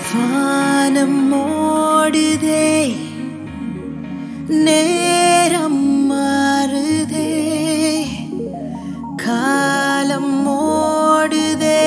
வானம் ஓடுதே நேரம் மாறுதே காலம் ஓடுதே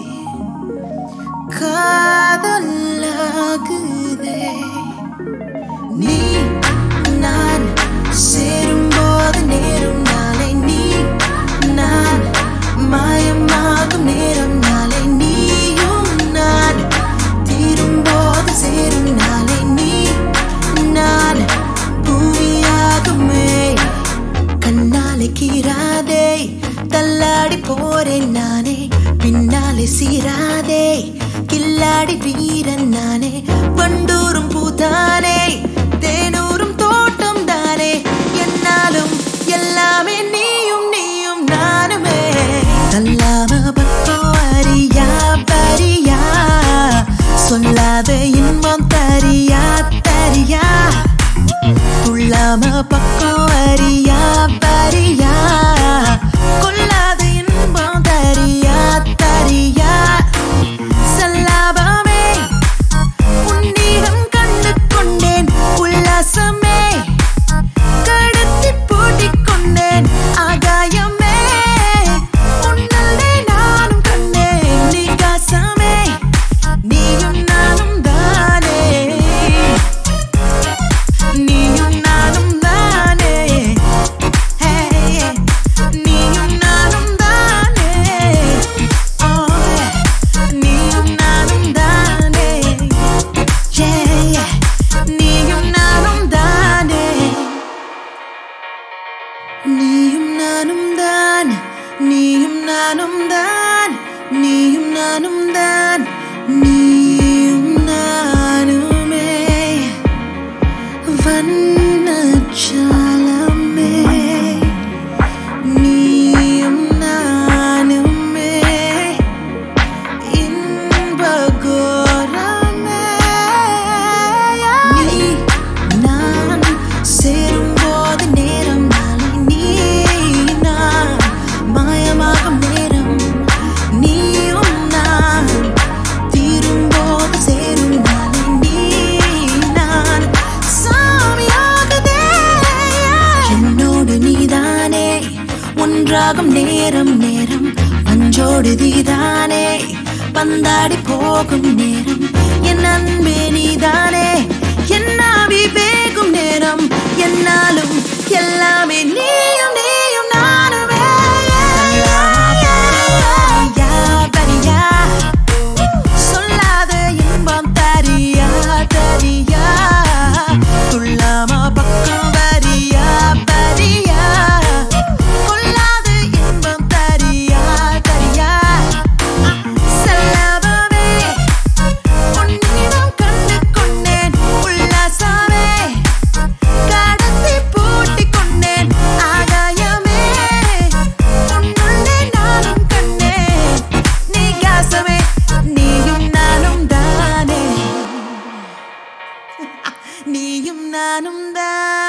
காதலாகுதே நீ நான் சேரும்போது நேரும் நாளை நீ நான் மாயமாகும் நேரம் நாளை நீயும் நான் தீரும்போது சேரும் நாளை நீ நான் பூவியாகுமே கண்ணாலே கீராதே தள்ளாடி போறேன் நானே பின்னாலே சீராதே கில்லாடி வீரன் நானே வண்டூரும் பூதானே தேனூரும் தோட்டம் தானே என்னாலும் எல்லாமே நீயும் நீயும் நானுமே தள்ளாம பக்கம் அறியா பரியா சொல்லாத இன்பம் தரியா தரியா துள்ளாம பக்கம் அறியா பரியா கொல்லாத இன்பம் தரியா தரியா சல்லாபமே உன்னிடம் கண்டு கொண்டேன் உல்லாசமே கடத்தி பூட்டிக் கொண்டேன் ஆகாயமே உன்னல்லே நானும் கண்டேன் நீகாசமே நீயும் நானும் தானே நீயும் நானும் தானே ஹே நீயும் நானும் தானே ஓ நீயும் நானும் தானே Yeah, நீயும் நானும் தானே நீயும் நானும் தான் நீயும் நானும் தான் நீயும் நானும் தான் நீயும் நானுமே வண்ணச்சாலமே நீயும் நானுமே இன்பகோரமே நீ நான் சேரும்போது நேரம் நாளை நீ நான் மாயமாகும் நேரம் நீயும் நான் தீரும்போது சேரும் நாளை நீ நான் சாமியாகுதே என்னோடு நீதானே ஒன்றாகும் நேரம் நேரம் பஞ்சோடு நீதானே பந்தாடி போகும் நேரம் என் அன்பே நீதானே என்னாவி வேகும் நேரம் என்னாலும் எல்லாமே நீயும் நீயும் நானுமே பரியா, பரியா. சொல்லாத இன்பம் தரியா தரியா துள்ளாம பக்கம் வரியா பரியா கொல்லாத இன்பம் தரியா தரியா செல்லவமே உன்னிடம் கண்டு கொண்டேன் உல்லாசமே கடத்தி பூட்டிக் கொண்டேன் ஆகாயமே உன்னுள்ளே நானும் கண்டேன் நீகாசமே நீயும் நானும் தானே நீயும் நானும் தான்